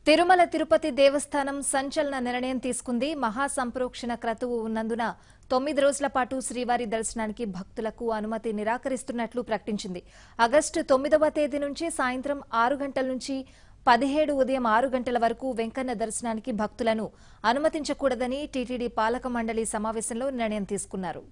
తిరుమల తిరుపతి దేవస్థానం సంచలన నిర్ణయం తీసుకుంది మహాసంప్రోక్షణ క్రతువు ఉన్నందున తొమ్మిది రోజుల పాటు శ్రీవారి దర్శనానికి భక్తులకు అనుమతి నిరాకరిస్తున్నట్లు ప్రకటించింది ఆగస్టు తొమ్మిదవ తేదీ నుంచి సాయంత్రం ఆరు గంటల నుంచి పదిహేడు ఉదయం ఆరు గంటల వరకు వెంకన్న దర్శనానికి భక్తులను అనుమతించకూడదని టీటీడీ పాలక మండలి సమావేశంలో నిర్ణయం తీసుకున్నారు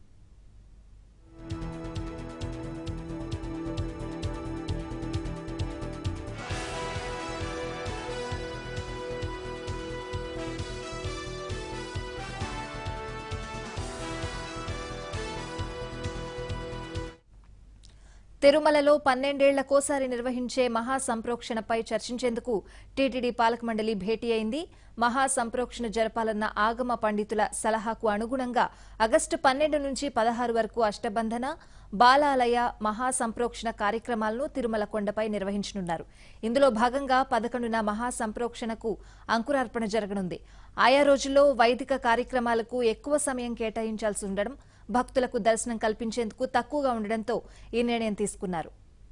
తిరుమలలో పన్నెండేళ్లకోసారి నిర్వహించే మహాసంప్రోక్షణపై చర్చించేందుకు టీటీడీ పాలక మండలి భేటీ అయింది మహాసంప్రోక్షణ జరపాలన్న ఆగమ పండితుల సలహాకు అనుగుణంగా ఆగస్టు పన్నెండు నుంచి పదహారు వరకు అష్టబంధన బాలాలయ మహాసంప్రోక్షణ కార్యక్రమాలను తిరుమల కొండపై నిర్వహించనున్నారు ఇందులో భాగంగా పదకొండున మహాసంప్రోక్షణకు అంకురార్పణ జరగనుంది ఆయా రోజుల్లో వైదిక కార్యక్రమాలకు ఎక్కువ సమయం కేటాయించాల్సి ఉండడం భక్తులకు దర్శనం కల్పించేందుకు తక్కువగా ఉండడంతో ఈ నిర్ణయం తీసుకున్నారు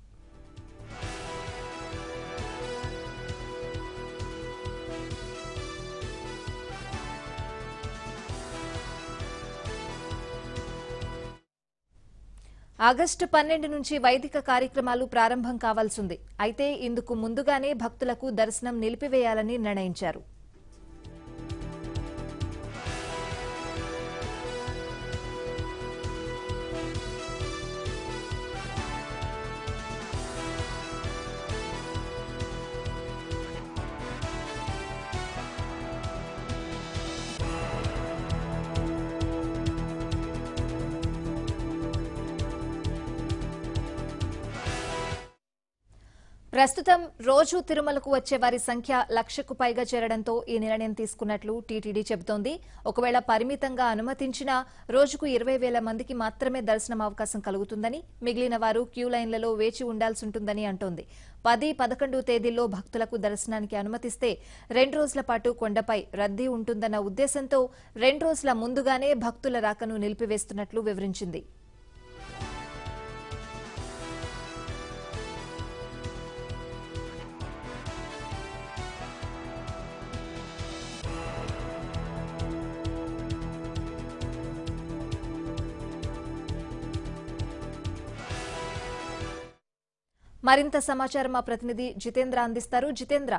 ఆగస్టు పన్నెండు నుంచి వైదిక కార్యక్రమాలు ప్రారంభం కావాల్సింది అయితే ఇందుకు ముందుగానే భక్తులకు దర్శనం నిలిపివేయాలని నిర్ణయించారు ప్రస్తుతం రోజు తిరుమలకు వచ్చే వారి సంఖ్య లక్షకు పైగా చేరడంతో ఈ నిర్ణయం తీసుకున్నట్లు టీటీడీ చెబుతోంది ఒకవేళ పరిమితంగా అనుమతించినా రోజుకు ఇరవై వేల మందికి మాత్రమే దర్శనం అవకాశం కలుగుతుందని మిగిలిన వారు క్యూ లైన్లలో వేచి ఉండాల్సి ఉంటుందని అంటోంది పది పదకొండు తేదీల్లో భక్తులకు దర్శనానికి అనుమతిస్తే రెండు రోజుల పాటు కొండపై రద్దీ ఉంటుందన్న ఉద్దేశంతో రెండు రోజుల ముందుగానే భక్తుల రాకను నిలిపివేస్తున్నట్లు వివరించింది మరింత సమాచారం మా ప్రతినిధి జితేంద్ర అందిస్తారు జితేంద్ర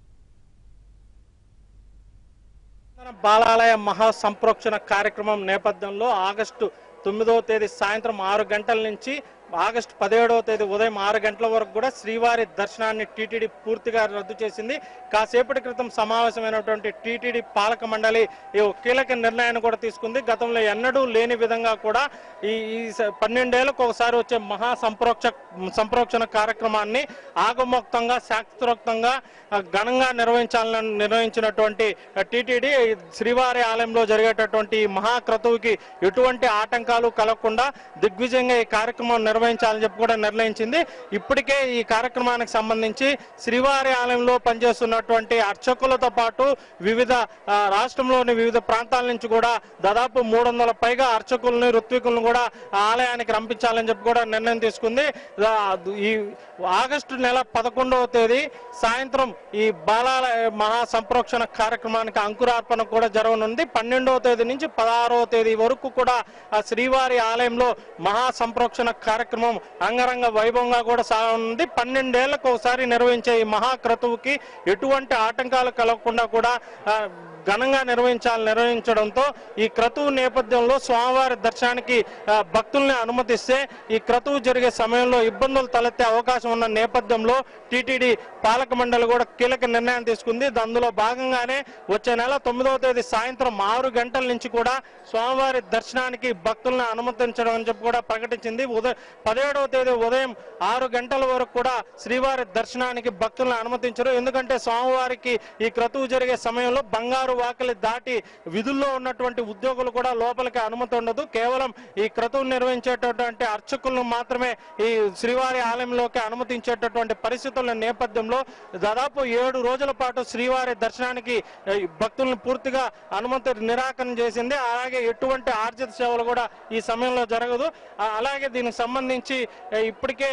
బాలాలయ మహా సంప్రోక్షణ కార్యక్రమం నేపథ్యంలో ఆగస్టు తొమ్మిదవ తేదీ సాయంత్రం ఆరు గంటల నుంచి ఆగస్టు పదిహేడవ తేదీ ఉదయం ఆరు గంటల వరకు కూడా శ్రీవారి దర్శనాన్ని టీటీడీ పూర్తిగా రద్దు చేసింది కాసేపటి క్రితం సమావేశమైనటువంటి టీటీడీ పాలక మండలి ఈ ఒక కీలక నిర్ణయాన్ని కూడా తీసుకుంది గతంలో ఎన్నడూ లేని విధంగా కూడా ఈ ఈ స- పన్నెండేళ్లకు ఒకసారి వచ్చే మహా సంప్రోక్ష సంప్రోక్షణ కార్యక్రమాన్ని ఆగమోక్తంగా శాస్త్రోక్తంగా ఆ, ఘనంగా నిర్వహించాలని నిర్వహించినటువంటి టీటీడీ శ్రీవారి ఆలయంలో జరిగేటటువంటి ఈ మహాక్రతువుకి ఎటువంటి ఆటంకాలు కలగకుండా దిగ్విజయంగా ఈ కార్యక్రమం నిర్వహించాలని చెప్పి కూడా నిర్ణయించింది ఇప్పటికే ఈ కార్యక్రమానికి సంబంధించి శ్రీవారి ఆలయంలో పనిచేస్తున్నటువంటి అర్చకులతో పాటు వివిధ ఆ, రాష్ట్రంలోని వివిధ ప్రాంతాల నుంచి కూడా దాదాపు మూడు వందల పైగా అర్చకుల్ని ఋత్వికులను కూడా ఆలయానికి రంపించాలని చెప్పి కూడా నిర్ణయం తీసుకుంది ఆ, ఈ ఆగస్టు నెల పదకొండవ తేదీ సాయంత్రం ఈ బాలాల మహా సంప్రోక్షణ కార్యక్రమానికి అంకురార్పణ కూడా జరగనుంది పన్నెండవ తేదీ నుంచి పదహారవ తేదీ వరకు కూడా ఆ శ్రీవారి ఆలయంలో మహా సంప్రోక్షణ కార్యక్రమం అంగరంగ వైభవంగా కూడా సాగనుంది పన్నెండేళ్లకు ఒకసారి నిర్వహించే ఈ మహాక్రతువుకి ఎటువంటి ఆటంకాలు కలగకుండా కూడా ఆ, ఘనంగా నిర్వహించాలని నిర్వహించడంతో ఈ క్రతువు నేపథ్యంలో స్వామివారి దర్శనానికి ఆ, భక్తుల్ని అనుమతిస్తే ఈ క్రతువు జరిగే సమయంలో ఇబ్బందులు తలెత్తే అవకాశం ఉన్న నేపథ్యంలో టీటీడీ పాలక మండలి కూడా కీలక నిర్ణయం తీసుకుంది అందులో భాగంగానే వచ్చే నెల తొమ్మిదవ తేదీ సాయంత్రం ఆరు గంటల నుంచి కూడా స్వామివారి దర్శనానికి భక్తులను అనుమతించడం అని చెప్పి కూడా ప్రకటించింది ఉదయం పదిహేడవ తేదీ ఉదయం ఆరు గంటల వరకు కూడా శ్రీవారి దర్శనానికి భక్తులను అనుమతించరు ఎందుకంటే స్వామివారికి ఈ క్రతువు జరిగే సమయంలో బంగారు వాకిలి దాటి విధుల్లో ఉన్నటువంటి ఉద్యోగులు కూడా లోపలికి అనుమతి ఉండదు కేవలం ఈ క్రతువు నిర్వహించేటటువంటి అర్చకులను మాత్రమే ఈ శ్రీవారి ఆలయంలోకి అనుమతించేటటువంటి పరిస్థితుల నేపథ్యంలో నేపథ్యంలో దాదాపు ఏడు రోజుల పాటు శ్రీవారి దర్శనానికి ఆ, ఈ భక్తులను పూర్తిగా అనుమతి నిరాకరణ చేసింది అలాగే ఎటువంటి ఆర్జిత సేవలు కూడా ఈ సమయంలో జరగదు ఆ, అలాగే దీనికి సంబంధించి ఆ, ఇప్పటికే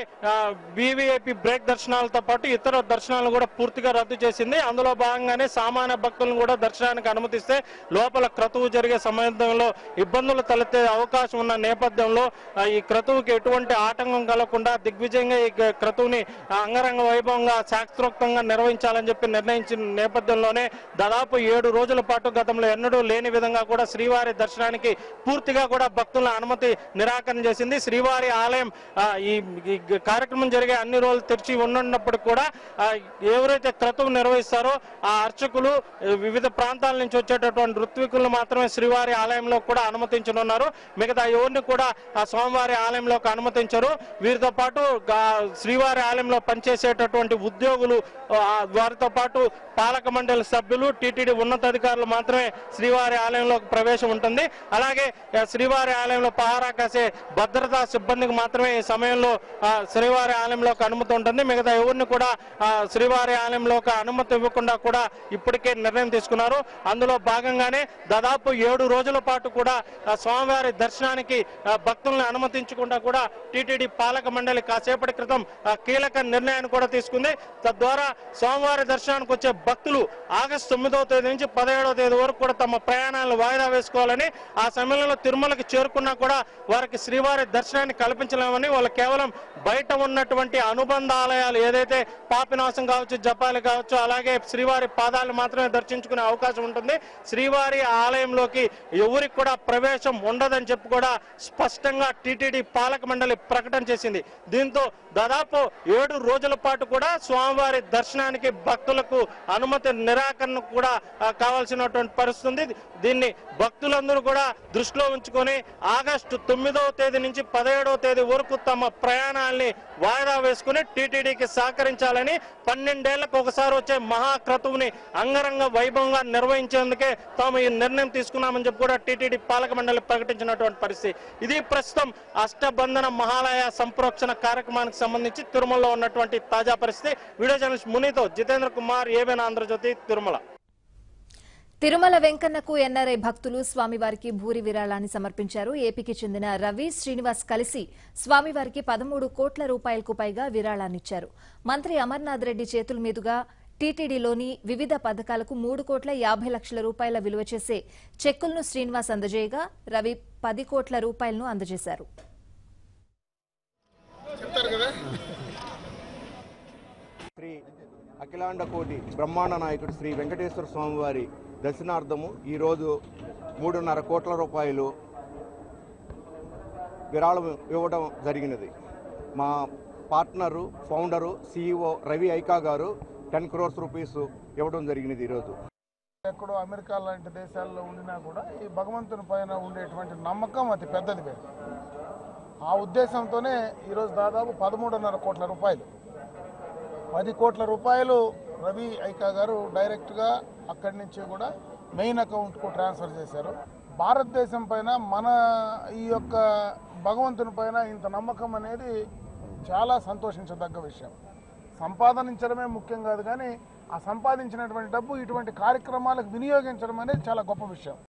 వివిఐపి బ్రేక్ దర్శనాలతో పాటు ఇతర దర్శనాలు కూడా పూర్తిగా రద్దు చేసింది అందులో భాగంగానే సామాన్య భక్తులను కూడా దర్శనానికి అనుమతిస్తే లోపల క్రతువు జరిగే సమయంలో ఇబ్బందులు తలెత్తే అవకాశం ఉన్న నేపథ్యంలో ఆ, ఈ క్రతువుకి ఎటువంటి ఆటంకం కలగకుండా దిగ్విజయంగా ఈ గ- క్రతువుని ఆ, అంగరంగ వైభవంగా శాస్త్రోక్తంగా నిర్వహించాలని చెప్పి నిర్ణయించిన నేపథ్యంలోనే దాదాపు ఏడు రోజుల పాటు గతంలో ఎన్నడూ లేని విధంగా కూడా శ్రీవారి దర్శనానికి పూర్తిగా కూడా భక్తుల అనుమతి నిరాకరణ చేసింది శ్రీవారి ఆలయం ఆ, ఈ ఈ కార్యక్రమం జరిగే అన్ని రోజులు తెరిచి ఉన్నప్పుడు కూడా ఆ, ఎవరైతే క్రతువు నిర్వహిస్తారో ఆ అర్చకులు ఆ, వివిధ ప్రాంతాల నుంచి వచ్చేటటువంటి ఋత్వికులను మాత్రమే శ్రీవారి ఆలయంలో కూడా అనుమతించనున్నారు మిగతా ఎవరిని కూడా ఆ స్వామివారి ఆలయంలోకి అనుమతించరు వీరితో పాటు గా- శ్రీవారి ఆలయంలో పనిచేసేటటువంటి ఉద్యోగులు ఆ, వారితో పాటు పాలక మండలి సభ్యులు టీటీడీ ఉన్నతాధికారులు మాత్రమే శ్రీవారి ఆలయంలోకి ప్రవేశం ఉంటుంది అలాగే ఆ, శ్రీవారి ఆలయంలో పహారా కాసే భద్రతా సిబ్బందికి మాత్రమే ఈ సమయంలో ఆ, శ్రీవారి ఆలయంలోకి అనుమతి ఉంటుంది మిగతా ఎవరిని కూడా ఆ, శ్రీవారి ఆలయంలోకి అనుమతి ఇవ్వకుండా కూడా ఇప్పటికే నిర్ణయం తీసుకున్నారు అందులో భాగంగానే దాదాపు ఏడు రోజుల పాటు కూడా ఆ, స్వామివారి దర్శనానికి ఆ, భక్తులను అనుమతించకుండా కూడా టీటీడీ పాలక మండలి కాసేపటి క్రితం ఆ, కీలక నిర్ణయాన్ని కూడా తీసుకుంది తద్వారా స్వామివారి దర్శనానికి వచ్చే భక్తులు ఆగస్టు తొమ్మిదవ తేదీ నుంచి పదిహేడవ తేదీ వరకు కూడా తమ ప్రయాణాలను వాయిదా వేసుకోవాలని ఆ సమయంలో తిరుమలకి చేరుకున్నా కూడా వారికి శ్రీవారి దర్శనాన్ని కల్పించలేమని వాళ్ళు కేవలం బయట ఉన్నటువంటి అనుబంధ ఆలయాలు ఏదైతే పాపినాశం కావచ్చు జపాలు కావచ్చు అలాగే శ్రీవారి పాదాలు మాత్రమే దర్శించుకునే అవకాశం ఉంటుంది శ్రీవారి ఆలయంలోకి ఎవరికి కూడా ప్రవేశం ఉండదని చెప్పి కూడా స్పష్టంగా టీటీడీ పాలక మండలి ప్రకటన చేసింది దీంతో దాదాపు ఏడు రోజుల పాటు కూడా స్వామివారి దర్శనానికి భక్తులకు అనుమతి నిరాకరణ కూడా ఆ, కావాల్సినటువంటి పరిస్థితి ఉంది దీన్ని భక్తులందరూ కూడా దృష్టిలో ఉంచుకొని ఆగస్టు తొమ్మిదవ తేదీ నుంచి పదిహేడవ తేదీ వరకు తమ ప్రయాణాల్ని వాయిదా వేసుకుని టీటీడీకి సహకరించాలని పన్నెండేళ్లకు ఒకసారి వచ్చే మహాక్రతువుని అంగరంగ వైభవంగా నిర్వహించేందుకే తాము ఈ నిర్ణయం తీసుకున్నామని చెప్పి కూడా టీటీడీ పాలక మండలి ప్రకటించినటువంటి పరిస్థితి ఇది ప్రస్తుతం అష్టబంధన మహాలయ సంప్రోక్షణ కార్యక్రమానికి సంబంధించి తిరుమలలో ఉన్నటువంటి తాజా పరిస్థితి వీడియో జర్నలిస్ట్ మునితో జితేంద్ర కుమార్ ఏబిఎన్ ఆంధ్రజ్యోతి తిరుమల తిరుమల వెంకన్నకు ఎన్ఆర్ఐ భక్తులు స్వామివారికి భూరి విరాళాన్ని సమర్పించారు ఏపీకి చెందిన రవి శ్రీనివాస్ కలిసి స్వామివారికి పదమూడు కోట్ల రూపాయలకు పైగా విరాళాన్నిచ్చారు మంత్రి అమర్నాథ్ రెడ్డి చేతుల మీదుగా టీటీడీలోని వివిధ పథకాలకు మూడు కోట్ల యాభై లక్షల రూపాయల విలువ చేసే చెక్కులను శ్రీనివాస్ అందజేయగా రవి పది కోట్ల రూపాయలను అందజేశారు శ్రీ అఖిలాండ కోటి బ్రహ్మాండ నాయకుడు శ్రీ వెంకటేశ్వర స్వామివారి దర్శనార్థము ఈరోజు మూడున్నర కోట్ల రూపాయలు విరాళం ఇవ్వడం జరిగినది మా partner founder CEO Ravi Aika గారు టెన్ క్రోర్స్ రూపీస్ ఇవ్వడం జరిగినది ఈరోజు ఎక్కడో అమెరికా లాంటి దేశాల్లో ఉండినా కూడా ఈ భగవంతుని పైన ఉండేటువంటి నమ్మకం అతి పెద్దది వేరు ఆ ఉద్దేశంతోనే ఈరోజు దాదాపు పదమూడున్నర కోట్ల రూపాయలు పది కోట్ల రూపాయలు రవి ఐకా గారు డైరెక్ట్గా అక్కడి నుంచి కూడా మెయిన్ అకౌంట్కు ట్రాన్స్ఫర్ చేశారు భారతదేశం పైన మన ఈ యొక్క భగవంతుని పైన ఇంత నమ్మకం అనేది చాలా సంతోషించదగ్గ విషయం సంపాదించడమే ముఖ్యం కాదు కానీ ఆ సంపాదించినటువంటి డబ్బు ఇటువంటి కార్యక్రమాలకు వినియోగించడం అనేది చాలా గొప్ప విషయం